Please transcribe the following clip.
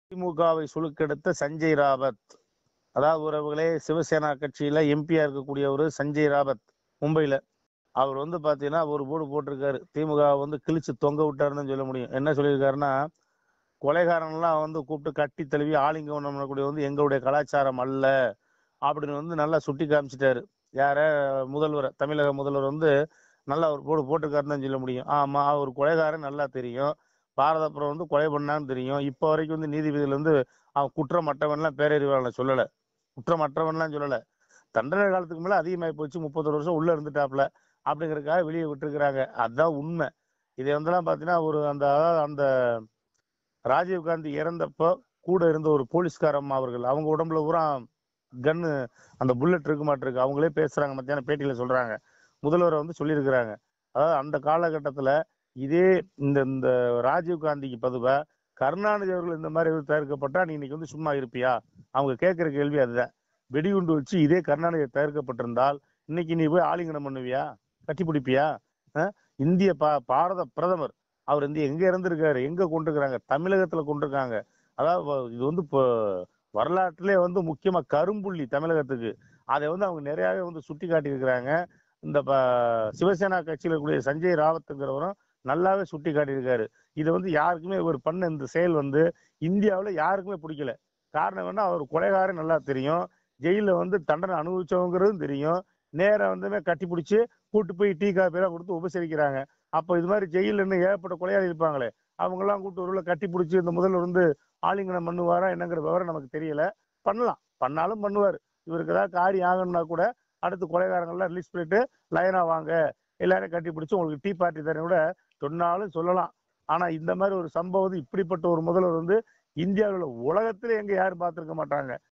திமுகவை சுழுக்கெடுத்த சஞ்சய் ராவத் அதாவது உறவுகளே சிவசேனா கட்சியில எம்பியா இருக்கக்கூடியவர் சஞ்சய் ராவத் மும்பைல அவர் வந்து பாத்தீங்கன்னா ஒரு போர்டு போட்டிருக்காரு திமுக வந்து கிழிச்சு தொங்க விட்டாருன்னு சொல்ல முடியும் என்ன சொல்லியிருக்காருன்னா கொலைகாரன்லாம் வந்து கூப்பிட்டு கட்டி தழுவி ஆலிங்கவனம் பண்ணக்கூடிய வந்து எங்களுடைய கலாச்சாரம் அல்ல அப்படின்னு வந்து நல்லா சுட்டி காமிச்சிட்டாரு யார முதல்வர் தமிழக முதல்வர் வந்து நல்லா ஒரு போர்டு போட்டிருக்காருன்னு தான் சொல்ல முடியும் ஆமா அவர் கொலைகாரன் நல்லா தெரியும் பாரதப்புறம் வந்து கொலை பண்ணான்னு தெரியும் இப்போ வரைக்கும் வந்து நீதிபதியில வந்து அவன் குற்றமற்றவன்லாம் பேரறிவாளன் சொல்லல குற்றமற்றவன்லாம் சொல்லல தண்டனை காலத்துக்கு மேல அதிகமாகி போச்சு முப்பத்தொரு வருஷம் உள்ள இருந்துட்டாப்ல அப்படிங்கறதுக்காக வெளியே விட்டுருக்காங்க அதுதான் உண்மை இதை வந்துலாம் பாத்தீங்கன்னா ஒரு அந்த அதாவது அந்த ராஜீவ் காந்தி இறந்தப்போ கூட இருந்த ஒரு போலீஸ்கார அம்மா அவர்கள் அவங்க உடம்புல பூரா கன்னு அந்த புல்லட் இருக்க மாட்டிருக்கு அவங்களே பேசுறாங்க மத்தியான பேட்டியில சொல்றாங்க முதல்வரை வந்து சொல்லியிருக்கிறாங்க அதாவது அந்த காலகட்டத்துல இதே இந்த இந்த ராஜீவ் காந்திக்கு பதுவா கருணாநிதி அவர்கள் இந்த மாதிரி எதுவும் தவிர்க்கப்பட்டா நீ இன்னைக்கு வந்து சும்மா இருப்பியா அவங்க கேட்கிற கேள்வி அதுதான் வெடிகுண்டு வச்சு இதே கருணாநிதி தவிர்க்கப்பட்டிருந்தால் இன்னைக்கு நீ போய் ஆலிங்கனம் பண்ணுவியா கட்டி பிடிப்பியா அஹ்? இந்திய பா பாரத பிரதமர் அவர் வந்து எங்க இருந்திருக்காரு எங்க கொண்டிருக்கிறாங்க தமிழகத்துல கொண்டிருக்காங்க அதாவது வ- இது வந்து இப்போ வரலாற்றிலே வந்து முக்கியமா கரும்புள்ளி தமிழகத்துக்கு அதை வந்து அவங்க நிறையவே வந்து சுட்டி காட்டியிருக்கிறாங்க இந்த ப- சிவசேனா கட்சியில் இருக்கக்கூடிய சஞ்சய் ராவத்துங்கிறவரும் நல்லாவே சுட்டி காட்டியிருக்காரு இதை வந்து யாருக்குமே இவர் பண்ண இந்த செயல் வந்து இந்தியாவில் யாருக்குமே பிடிக்கல காரணம் என்ன அவர் கொலைகாரன் நல்லா தெரியும் ஜெயில வந்து தண்டனை அனுபவிச்சவங்கிறதும் தெரியும் நேரா வந்துமே கட்டி பிடிச்சி கூட்டு போய் டீ காப்பிலாம் கொடுத்து உபசரிக்கிறாங்க அப்போ இது மாதிரி ஜெயில இருந்து ஏகப்பட்ட கொலையாளி இருப்பாங்களே அவங்கெல்லாம் கூட்டு ஒரு கட்டி பிடிச்சி இந்த முதல்வர் வந்து ஆலிங்கனம் பண்ணுவாரா என்னங்கிற விவரம் நமக்கு தெரியல பண்ணலாம் பண்ணாலும் பண்ணுவார் இவருக்கு ஏதாவது காரியம் ஆகணும்னா கூட அடுத்து கொலைகாரங்கள்லாம் ரிலீஸ் பண்ணிட்டு லைனா வாங்க எல்லாரும் கட்டி பிடிச்சி உங்களுக்கு டீ பார்ட்டி தரேன் கூட சொன்னாலும் சொல்லலாம் ஆனா இந்த மாதிரி ஒரு சம்பவம் இப்படிப்பட்ட ஒரு முதல்வர் வந்து இந்தியாவில் உள்ள உலகத்திலே எங்க யாரும் பார்த்திருக்க மாட்டாங்க